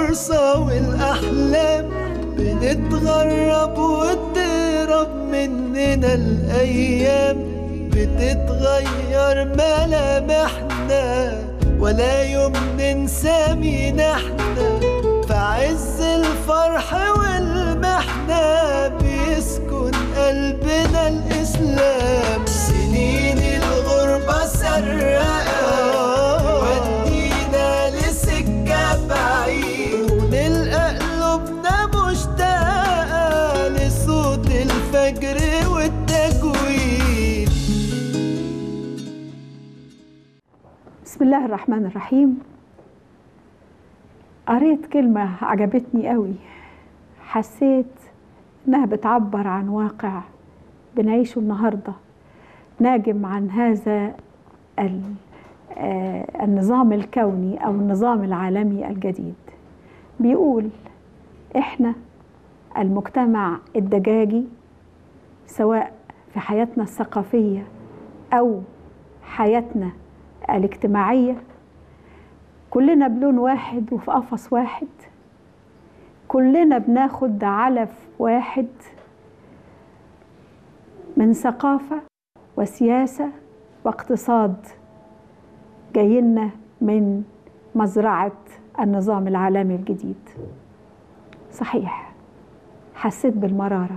الفرصة والأحلام بنتغرب وتهرب مننا الأيام بتتغير ملامحنا ولا يوم ننسى مين احنا في عز الفرح والمحنة بيسكن قلبنا الإسلام سنين الغربة سرقة ودينا لسكة بعيد ونلقى قلوبنا مشتاقة لصوت الفجر والتجويد بسم الله الرحمن الرحيم قريت كلمة عجبتني قوي حسيت إنها بتعبر عن واقع بنعيشه النهاردة ناجم عن هذا ال- آه، النظام الكوني أو النظام العالمي الجديد بيقول إحنا المجتمع الدجاجي سواء في حياتنا الثقافية أو حياتنا الاجتماعية كلنا بلون واحد وفي قفص واحد كلنا بناخد علف واحد من ثقافة وسياسة واقتصاد جايلنا من مزرعة النظام العالمي الجديد صحيح حسيت بالمرارة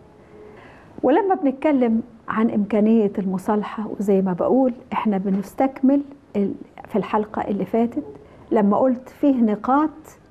ولما بنتكلم عن إمكانية المصالحة وزي ما بقول إحنا بنستكمل ال- في الحلقة اللي فاتت لما قلت فيه نقاط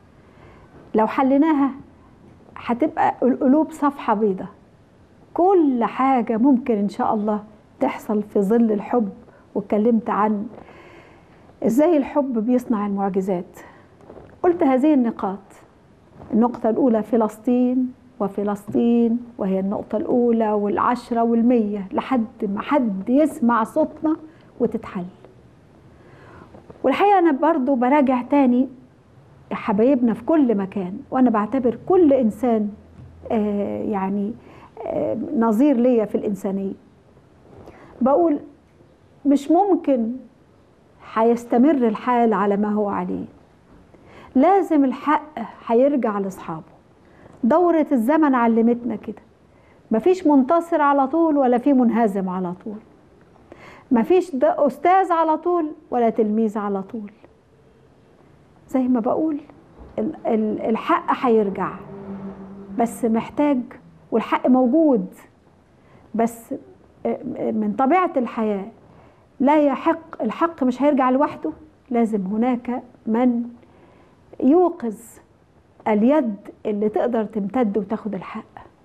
لو حليناها هتبقى القلوب صفحة بيضة كل حاجة ممكن إن شاء الله تحصل في ظل الحب واتكلمت عن إزاي الحب بيصنع المعجزات قلت هذه النقاط النقطة الأولى فلسطين وفلسطين وهي النقطة الأولى والعشرة والمية لحد ما حد يسمع صوتنا وتتحل والحقيقة أنا برضو براجع تاني حبايبنا في كل مكان وأنا بعتبر كل إنسان آه يعني آه نظير ليا في الإنسانية بقول مش ممكن هيستمر الحال على ما هو عليه لازم الحق هيرجع لاصحابه دورة الزمن علمتنا كده مفيش منتصر على طول ولا في منهزم على طول مفيش ده أستاذ على طول ولا تلميذ على طول زي ما بقول ال- ال- الحق هيرجع بس محتاج والحق موجود بس من طبيعة الحياة لا يحق الحق مش هيرجع لوحده لازم هناك من يوقظ اليد اللي تقدر تمتد وتاخد الحق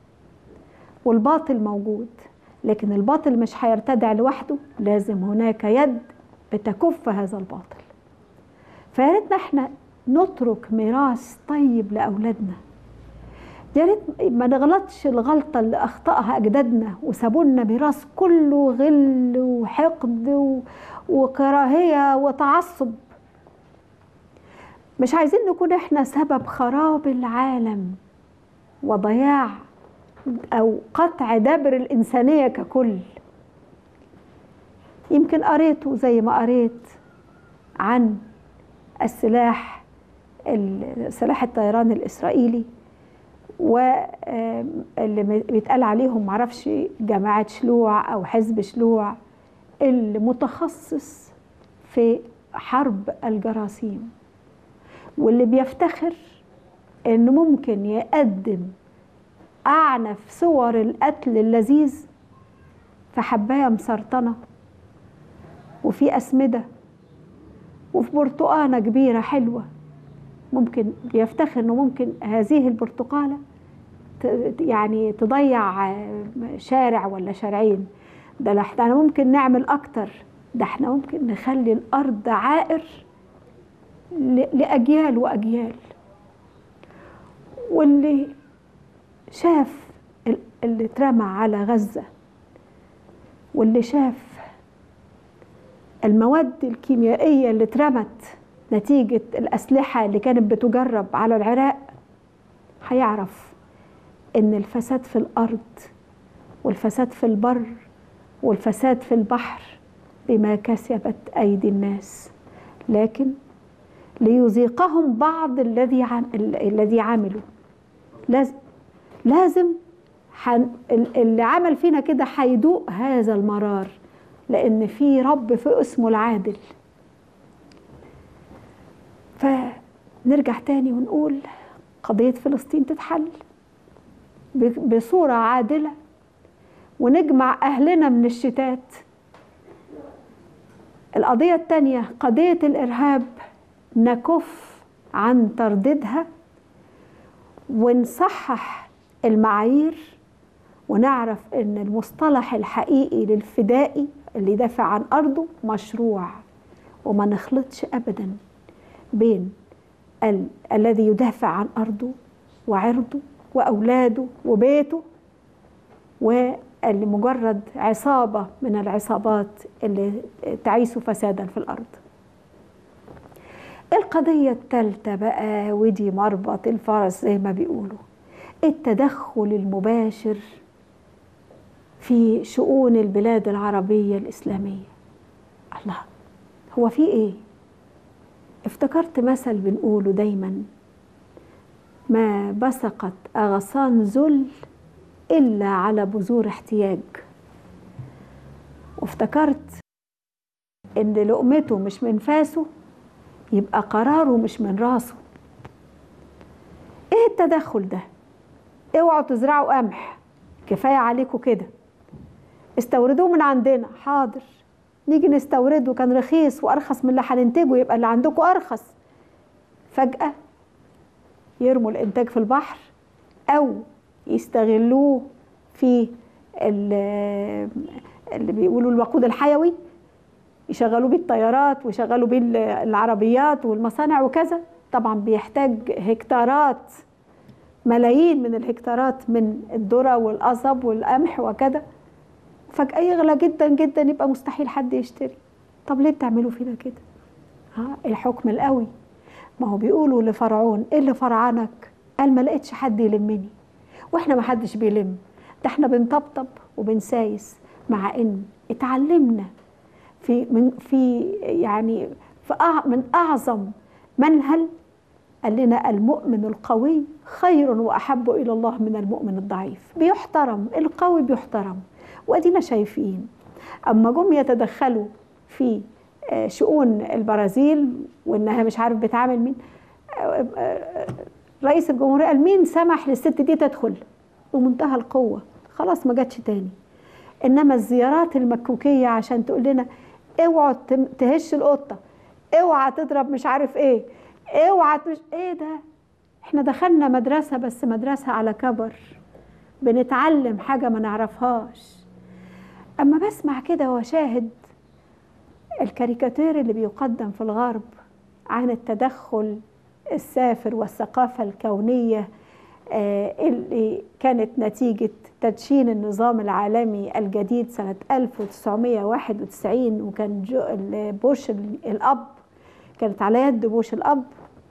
والباطل موجود لكن الباطل مش هيرتدع لوحده لازم هناك يد بتكف هذا الباطل فيا ريتنا احنا نترك ميراث طيب لاولادنا يا ريت ما نغلطش الغلطه اللي اخطاها اجدادنا وسابوا لنا ميراث كله غل وحقد و- وكراهيه وتعصب مش عايزين نكون احنا سبب خراب العالم وضياع او قطع دبر الانسانيه ككل يمكن قريته زي ما قريت عن السلاح ال- سلاح الطيران الاسرائيلي واللي بيتقال عليهم معرفش جماعة شلوع أو حزب شلوع المتخصص في حرب الجراثيم واللي بيفتخر انه ممكن يقدم اعنف صور القتل اللذيذ في حبايه مسرطنه وفي اسمده وفي برتقانه كبيره حلوه ممكن بيفتخر انه ممكن هذه البرتقاله ت- يعني تضيع شارع ولا شارعين ده لا احنا ممكن نعمل اكتر ده احنا ممكن نخلي الارض عائر ل- لاجيال واجيال واللي شاف ال- اللي اترمى على غزه واللي شاف المواد الكيميائيه اللي اترمت نتيجه الاسلحه اللي كانت بتجرب على العراق هيعرف ان الفساد في الارض والفساد في البر والفساد في البحر بما كسبت ايدي الناس لكن ليذيقهم بعض الذي عم... ال- الذي عملوا لازم لازم حن... ال- اللي عمل فينا كده هيدوق هذا المرار لان في رب في اسمه العادل فنرجع تاني ونقول قضية فلسطين تتحل ب- بصورة عادلة ونجمع أهلنا من الشتات القضية التانية قضية الإرهاب نكف عن ترديدها ونصحح المعايير ونعرف ان المصطلح الحقيقي للفدائي اللي يدافع عن ارضه مشروع وما نخلطش ابدا بين ال- الذي يدافع عن ارضه وعرضه واولاده وبيته واللي مجرد عصابه من العصابات اللي تعيش فسادا في الارض القضية الثالثة بقى ودي مربط الفرس زي ما بيقولوا التدخل المباشر في شؤون البلاد العربية الإسلامية الله هو في إيه؟ افتكرت مثل بنقوله دايما ما بسقت أغصان ذل إلا على بذور احتياج وافتكرت إن لقمته مش من فاسه يبقى قراره مش من راسه ايه التدخل ده اوعوا تزرعوا قمح كفايه عليكم كده استوردوه من عندنا حاضر نيجي نستورده كان رخيص وارخص من اللي هننتجه يبقى اللي عندكم ارخص فجاه يرموا الانتاج في البحر او يستغلوه في ال- اللي بيقولوا الوقود الحيوي يشغلوا بيه الطيارات ويشغلوا بيه ال- العربيات والمصانع وكذا طبعا بيحتاج هكتارات ملايين من الهكتارات من الذرة والقصب والقمح وكذا فجأة يغلى جدا جدا يبقى مستحيل حد يشتري طب ليه بتعملوا فينا كده ها الحكم القوي ما هو بيقولوا لفرعون ايه اللي فرعنك قال ما لقيتش حد يلمني واحنا ما حدش بيلم ده احنا بنطبطب وبنسايس مع ان اتعلمنا في من في يعني في أع- من اعظم منهل قال لنا المؤمن القوي خير واحب الى الله من المؤمن الضعيف بيحترم القوي بيحترم وادينا شايفين اما جم يتدخلوا في آه، شؤون البرازيل وانها مش عارف بتعامل مين آه، آه، رئيس الجمهوريه قال مين سمح للست دي تدخل بمنتهى القوه خلاص ما جاتش تاني انما الزيارات المكوكيه عشان تقول لنا اوعوا تم- تهش القطه اوعى تضرب مش عارف ايه اوعى مش ايه ده احنا دخلنا مدرسه بس مدرسه على كبر بنتعلم حاجه ما نعرفهاش اما بسمع كده واشاهد الكاريكاتير اللي بيقدم في الغرب عن التدخل السافر والثقافه الكونيه آه، اللي كانت نتيجة تدشين النظام العالمي الجديد سنة 1991 وكان جو ال- بوش ال- الأب كانت على يد بوش الأب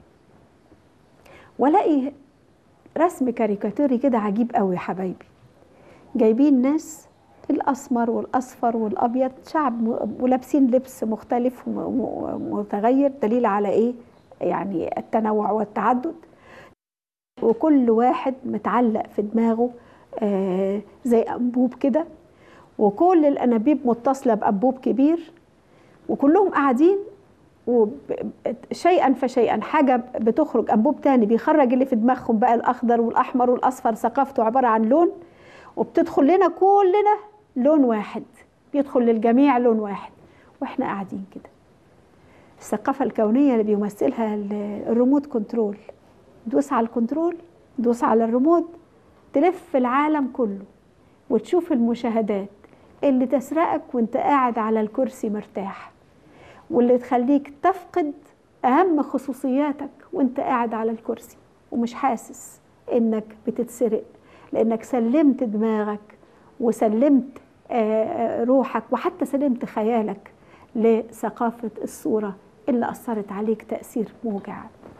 والاقي رسم كاريكاتوري كده عجيب قوي يا حبايبي جايبين ناس الأسمر والأصفر والأبيض شعب م- ولابسين لبس مختلف ومتغير دليل على إيه يعني التنوع والتعدد وكل واحد متعلق في دماغه آه، زي أنبوب كده وكل الأنابيب متصلة بأنبوب كبير وكلهم قاعدين وب- شيئا فشيئا حاجة بتخرج أنبوب تاني بيخرج اللي في دماغهم بقى الأخضر والأحمر والأصفر ثقافته عبارة عن لون وبتدخل لنا كلنا لون واحد بيدخل للجميع لون واحد واحنا قاعدين كده الثقافة الكونية اللي بيمثلها ال- الريموت كنترول دوس على الكنترول دوس على الريموت تلف العالم كله وتشوف المشاهدات اللي تسرقك وانت قاعد على الكرسي مرتاح واللي تخليك تفقد اهم خصوصياتك وانت قاعد على الكرسي ومش حاسس انك بتتسرق لانك سلمت دماغك وسلمت آه، آه، روحك وحتى سلمت خيالك لثقافة الصورة اللي أثرت عليك تأثير موجع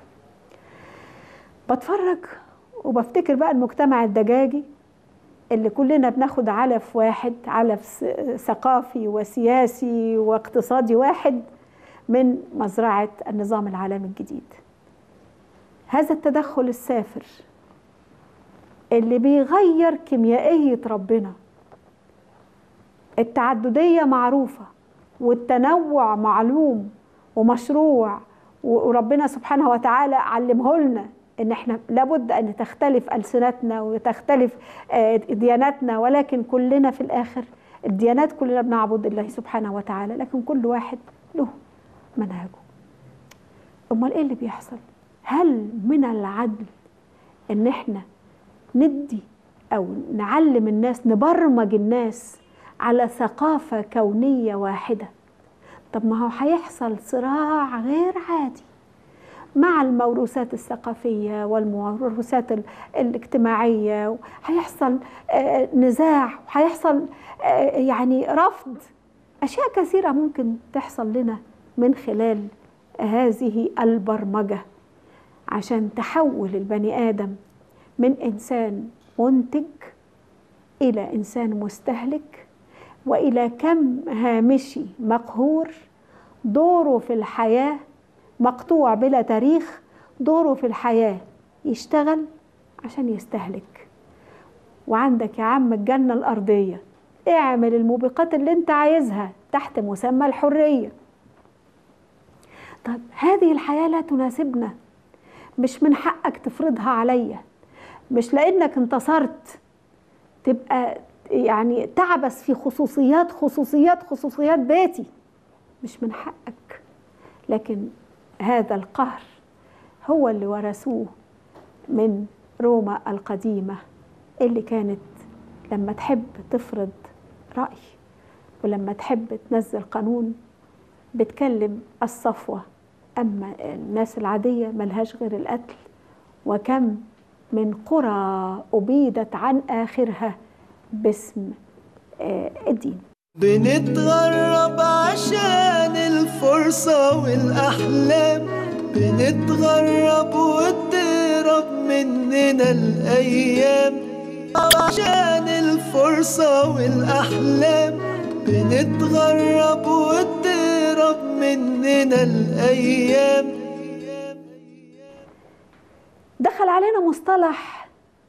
بتفرج وبفتكر بقى المجتمع الدجاجي اللي كلنا بناخد علف واحد علف س- ثقافي وسياسي واقتصادي واحد من مزرعة النظام العالمي الجديد هذا التدخل السافر اللي بيغير كيميائية ربنا التعددية معروفة والتنوع معلوم ومشروع وربنا سبحانه وتعالى علمه لنا ان احنا لابد ان تختلف السنتنا وتختلف دياناتنا ولكن كلنا في الاخر الديانات كلنا بنعبد الله سبحانه وتعالى لكن كل واحد له منهجه امال ايه اللي بيحصل هل من العدل ان احنا ندي او نعلم الناس نبرمج الناس على ثقافه كونيه واحده طب ما هو هيحصل صراع غير عادي مع الموروثات الثقافية والموروثات الاجتماعية هيحصل نزاع وهيحصل يعني رفض أشياء كثيرة ممكن تحصل لنا من خلال هذه البرمجة عشان تحول البني آدم من إنسان منتج إلى إنسان مستهلك والى كم هامشي مقهور دوره في الحياه مقطوع بلا تاريخ دوره في الحياه يشتغل عشان يستهلك وعندك يا عم الجنه الارضيه اعمل الموبقات اللي انت عايزها تحت مسمى الحريه طب هذه الحياه لا تناسبنا مش من حقك تفرضها عليا مش لانك انتصرت تبقى يعني تعبس في خصوصيات خصوصيات خصوصيات بيتي مش من حقك لكن هذا القهر هو اللي ورثوه من روما القديمة اللي كانت لما تحب تفرض رأي ولما تحب تنزل قانون بتكلم الصفوة أما الناس العادية ملهاش غير القتل وكم من قرى أبيدت عن آخرها باسم الدين بنتغرب عشان الفرصة والأحلام بنتغرب وتهرب مننا الأيام عشان الفرصة والأحلام بنتغرب وتهرب مننا الأيام دخل علينا مصطلح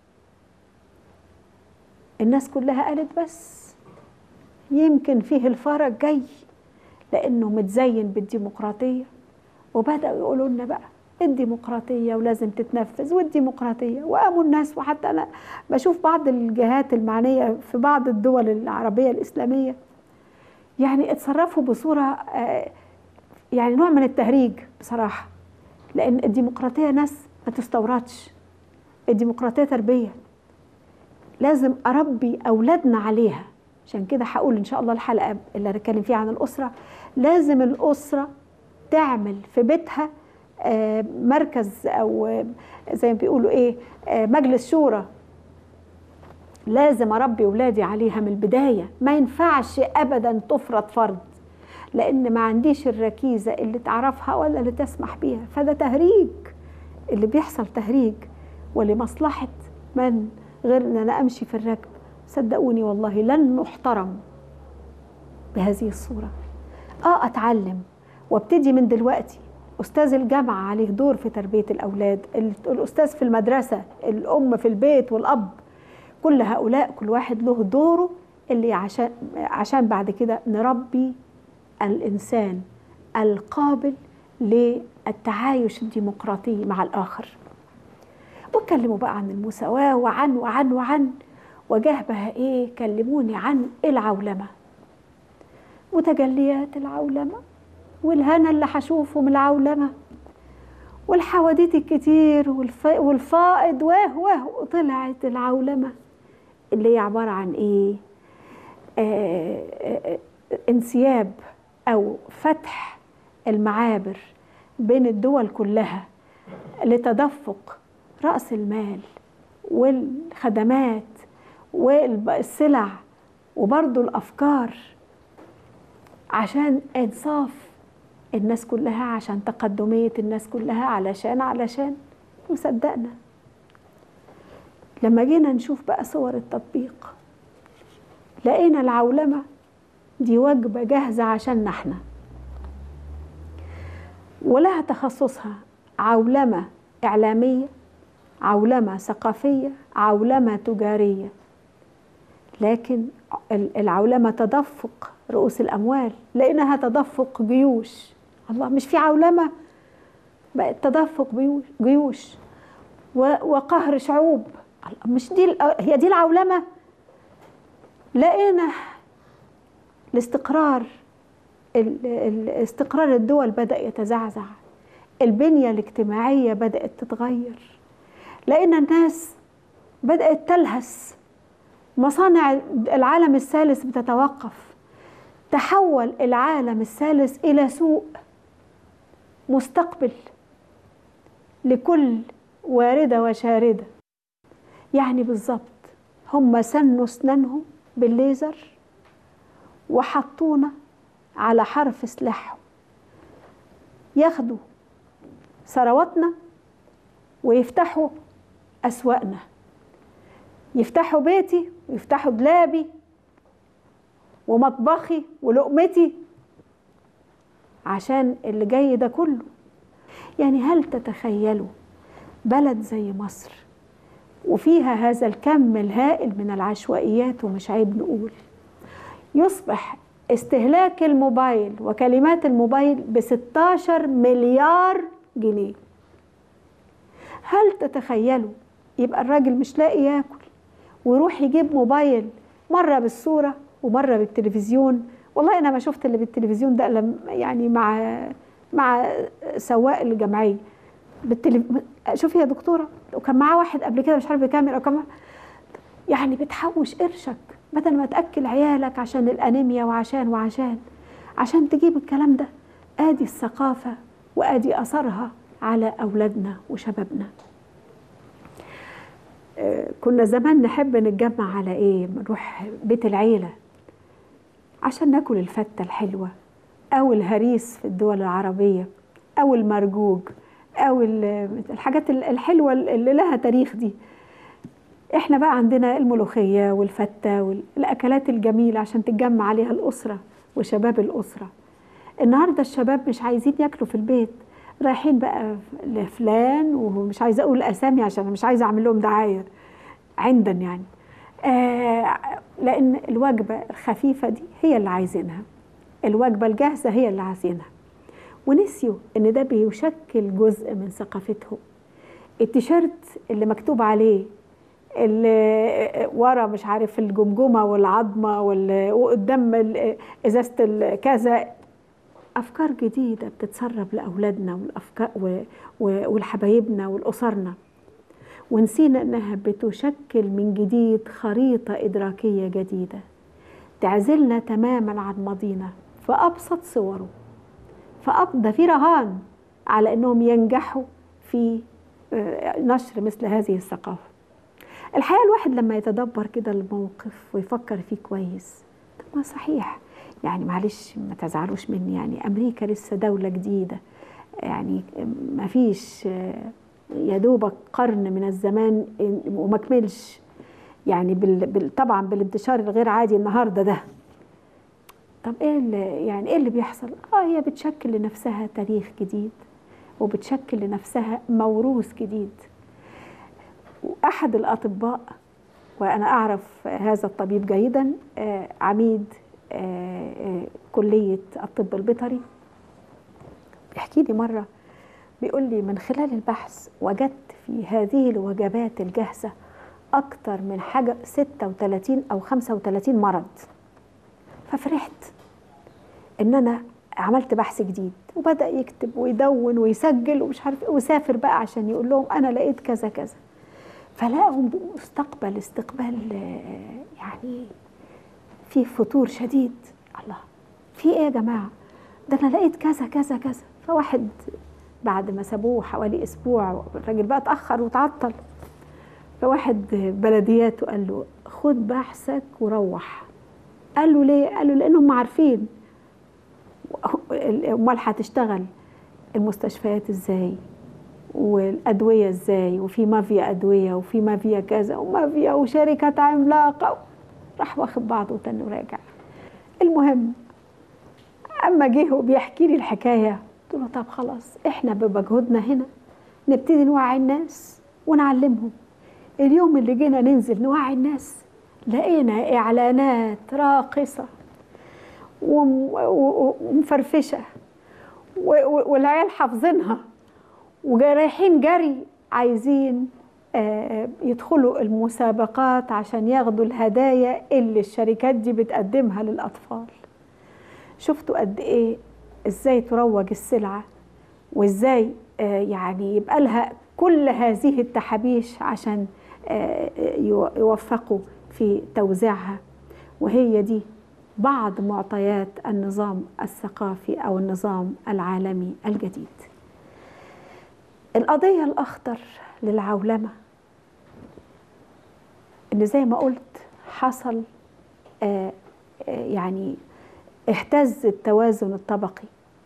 الناس كلها قالت بس يمكن فيه الفرج جاي لانه متزين بالديمقراطيه وبداوا يقولوا لنا بقى الديمقراطيه ولازم تتنفذ والديمقراطيه وقاموا الناس وحتى انا بشوف بعض الجهات المعنيه في بعض الدول العربيه الاسلاميه يعني اتصرفوا بصوره يعني نوع من التهريج بصراحه لان الديمقراطيه ناس ما تستوردش الديمقراطيه تربيه لازم اربي اولادنا عليها عشان كده هقول ان شاء الله الحلقه اللي هنتكلم فيها عن الاسره لازم الاسره تعمل في بيتها مركز او زي ما بيقولوا ايه مجلس شورى لازم اربي اولادي عليها من البدايه ما ينفعش ابدا تفرض فرض لان ما عنديش الركيزه اللي تعرفها ولا اللي تسمح بيها فده تهريج اللي بيحصل تهريج ولمصلحه من غير ان انا امشي في الركب صدقوني والله لن نحترم بهذه الصوره اه اتعلم وابتدي من دلوقتي استاذ الجامعه عليه دور في تربيه الاولاد الاستاذ في المدرسه الام في البيت والاب كل هؤلاء كل واحد له دوره اللي عشان عشان بعد كده نربي الانسان القابل للتعايش الديمقراطي مع الاخر واتكلموا بقى عن المساواة وعن وعن وعن وجاه بقى ايه كلموني عن العولمة وتجليات العولمة والهنا اللي هشوفه من العولمة والحواديت الكتير والف... والفائض واه واه وطلعت العولمة اللي هي عبارة عن ايه آه آه انسياب او فتح المعابر بين الدول كلها لتدفق رأس المال والخدمات والسلع وبرضو الأفكار عشان إنصاف الناس كلها عشان تقدمية الناس كلها علشان علشان وصدقنا لما جينا نشوف بقى صور التطبيق لقينا العولمة دي وجبة جاهزة عشان احنا ولها تخصصها عولمة إعلامية عولمة ثقافية عولمة تجارية لكن العولمة تدفق رؤوس الأموال لأنها تدفق جيوش الله مش في عولمة بقت تدفق جيوش وقهر شعوب مش دي هي دي العولمة لقينا الاستقرار استقرار الدول بدأ يتزعزع البنية الاجتماعية بدأت تتغير لقينا الناس بدأت تلهث مصانع العالم الثالث بتتوقف تحول العالم الثالث إلى سوق مستقبل لكل واردة وشاردة يعني بالظبط هم سنوا اسنانهم بالليزر وحطونا على حرف سلاحهم ياخدوا ثرواتنا ويفتحوا أسواقنا يفتحوا بيتي ويفتحوا دلابي ومطبخي ولقمتي عشان اللي جاي ده كله يعني هل تتخيلوا بلد زي مصر وفيها هذا الكم الهائل من العشوائيات ومش عيب نقول يصبح استهلاك الموبايل وكلمات الموبايل ب 16 مليار جنيه هل تتخيلوا يبقى الراجل مش لاقي ياكل ويروح يجيب موبايل مره بالصوره ومره بالتلفزيون والله انا ما شفت اللي بالتلفزيون ده يعني مع مع سواق الجمعيه بالتلف... شوفي يا دكتوره وكان معاه واحد قبل كده مش عارف بكاميرا كمان يعني بتحوش قرشك بدل ما تاكل عيالك عشان الانيميا وعشان وعشان عشان تجيب الكلام ده ادي الثقافه وادي اثرها على اولادنا وشبابنا كنا زمان نحب نتجمع على ايه نروح بيت العيله عشان ناكل الفته الحلوه او الهريس في الدول العربيه او المرجوج او الحاجات الحلوه اللي لها تاريخ دي احنا بقى عندنا الملوخيه والفته والاكلات الجميله عشان تتجمع عليها الاسره وشباب الاسره النهارده الشباب مش عايزين ياكلوا في البيت رايحين بقى لفلان ومش عايزه اقول اسامي عشان مش عايزه اعمل لهم دعايه عندا يعني آه لان الوجبه الخفيفه دي هي اللي عايزينها الوجبه الجاهزه هي اللي عايزينها ونسيوا ان ده بيشكل جزء من ثقافتهم التيشيرت اللي مكتوب عليه اللي ورا مش عارف الجمجمه والعظمه وقدام ازازه كذا افكار جديده بتتسرب لاولادنا والافكار ولحبايبنا ولاسرنا ونسينا انها بتشكل من جديد خريطه ادراكيه جديده تعزلنا تماما عن ماضينا في ابسط صوره فأبدى في رهان على انهم ينجحوا في نشر مثل هذه الثقافه الحقيقه الواحد لما يتدبر كده الموقف ويفكر فيه كويس طب ما صحيح يعني معلش ما تزعلوش مني يعني امريكا لسه دوله جديده يعني ما فيش يا دوبك قرن من الزمان وما كملش يعني بال طبعا بالانتشار الغير عادي النهارده ده طب ايه اللي يعني ايه اللي بيحصل اه هي بتشكل لنفسها تاريخ جديد وبتشكل لنفسها موروث جديد واحد الاطباء وانا اعرف هذا الطبيب جيدا آه عميد آه آه كليه الطب البيطري بيحكي لي مره بيقول لي من خلال البحث وجدت في هذه الوجبات الجاهزه اكتر من حاجه 36 او 35 مرض ففرحت ان انا عملت بحث جديد وبدا يكتب ويدون ويسجل ومش عارف وسافر بقى عشان يقول لهم انا لقيت كذا كذا فلاقوا مستقبل استقبال يعني في فتور شديد الله في ايه يا جماعه ده انا لقيت كذا كذا كذا فواحد بعد ما سابوه حوالي اسبوع الراجل بقى اتاخر وتعطل فواحد بلدياته قال له خد بحثك وروح قال له ليه؟ قال له لانهم عارفين امال هتشتغل المستشفيات ازاي والادويه ازاي وفي مافيا ادويه وفي مافيا كذا ومافيا وشركات عملاقه راح واخد بعضه تاني وراجع المهم اما جه وبيحكي لي الحكايه قلت له طب خلاص احنا بمجهودنا هنا نبتدي نوعي الناس ونعلمهم اليوم اللي جينا ننزل نوعي الناس لقينا اعلانات راقصه وم- و- ومفرفشه و- و- والعيال حافظينها ورايحين جري عايزين آه، يدخلوا المسابقات عشان ياخدوا الهدايا اللي الشركات دي بتقدمها للأطفال شفتوا قد إيه إزاي تروج السلعة وإزاي آه، يعني يبقى لها كل هذه التحابيش عشان آه، يو- يوفقوا في توزيعها وهي دي بعض معطيات النظام الثقافي أو النظام العالمي الجديد القضية الأخطر للعولمة إن زي ما قلت حصل آه، آه، يعني اهتز التوازن الطبقي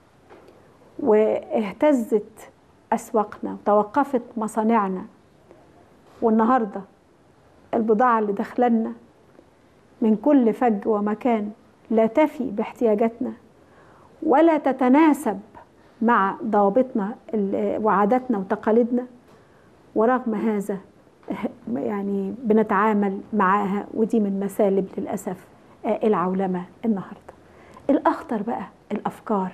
واهتزت أسواقنا وتوقفت مصانعنا والنهاردة البضاعة اللي داخلنا من كل فج ومكان لا تفي باحتياجاتنا ولا تتناسب مع ضوابطنا ال- وعاداتنا وتقاليدنا ورغم هذا يعني بنتعامل معاها ودي من مسالب للأسف آه، العولمة النهاردة الأخطر بقى الأفكار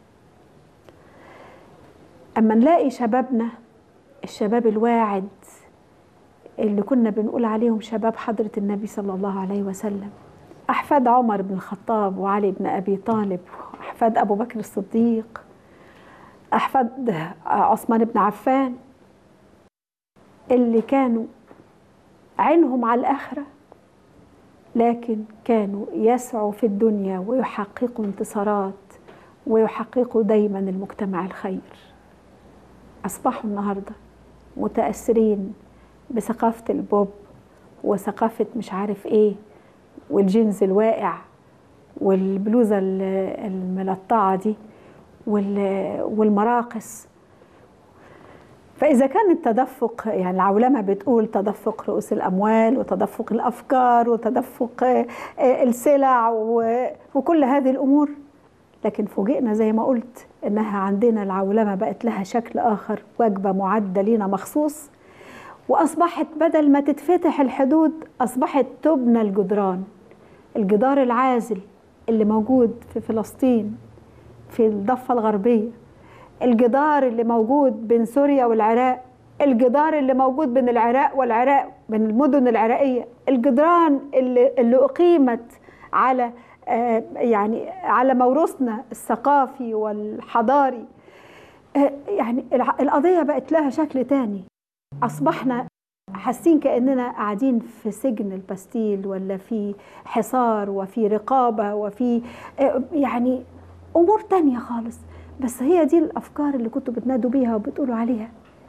أما نلاقي شبابنا الشباب الواعد اللي كنا بنقول عليهم شباب حضرة النبي صلى الله عليه وسلم أحفاد عمر بن الخطاب وعلي بن أبي طالب أحفاد أبو بكر الصديق أحفاد عثمان بن عفان اللي كانوا عينهم على الآخرة لكن كانوا يسعوا في الدنيا ويحققوا انتصارات ويحققوا دايما المجتمع الخير أصبحوا النهاردة متأثرين بثقافة البوب وثقافة مش عارف إيه والجينز الواقع والبلوزة ال- الملطعة دي وال- والمراقص فإذا كان التدفق يعني العولمة بتقول تدفق رؤوس الأموال وتدفق الأفكار وتدفق آه، آه، السلع و- وكل هذه الأمور لكن فوجئنا زي ما قلت إنها عندنا العولمة بقت لها شكل آخر وجبة معدة لينا مخصوص وأصبحت بدل ما تتفتح الحدود أصبحت تبنى الجدران الجدار العازل اللي موجود في فلسطين في الضفة الغربية الجدار اللي موجود بين سوريا والعراق الجدار اللي موجود بين العراق والعراق بين المدن العراقية الجدران اللي, اللي أقيمت على آه، يعني على موروثنا الثقافي والحضاري آه، يعني الع- القضية بقت لها شكل تاني أصبحنا حاسين كأننا قاعدين في سجن البستيل ولا في حصار وفي رقابة وفي آه، يعني أمور تانية خالص بس هي دي الأفكار اللي كنتوا بتنادوا بيها وبتقولوا عليها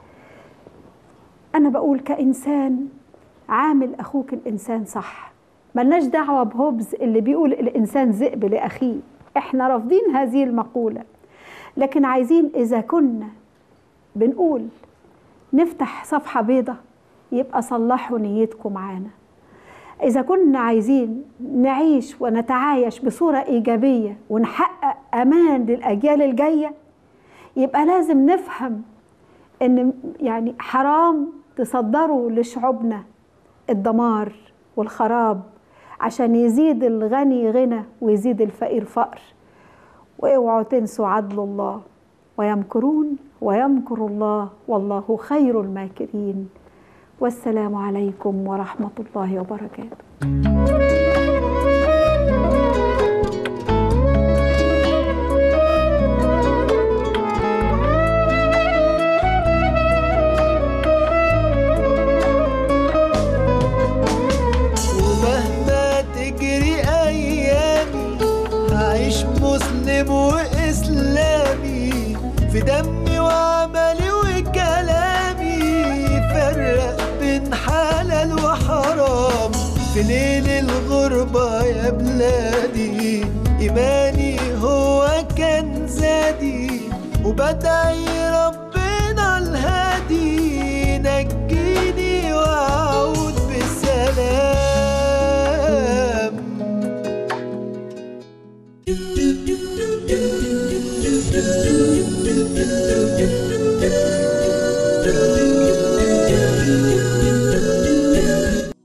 أنا بقول كإنسان عامل أخوك الإنسان صح ملناش دعوة بهوبز اللي بيقول الإنسان ذئب لأخيه إحنا رافضين هذه المقولة لكن عايزين إذا كنا بنقول نفتح صفحة بيضة يبقى صلحوا نيتكم معانا إذا كنا عايزين نعيش ونتعايش بصورة إيجابية ونحقق أمان للأجيال الجاية يبقى لازم نفهم إن يعني حرام تصدروا لشعوبنا الدمار والخراب عشان يزيد الغني غنى ويزيد الفقير فقر واوعوا تنسوا عدل الله ويمكرون ويمكر الله والله خير الماكرين والسلام عليكم ورحمة الله وبركاته ومهما تجري ايامي هعيش مسلم واسلامي في دمي وعملي وكلامي فرق بين حلال وحرام في ليل الغربة يا بلادي إيماني هو كان زادي وبدعي رب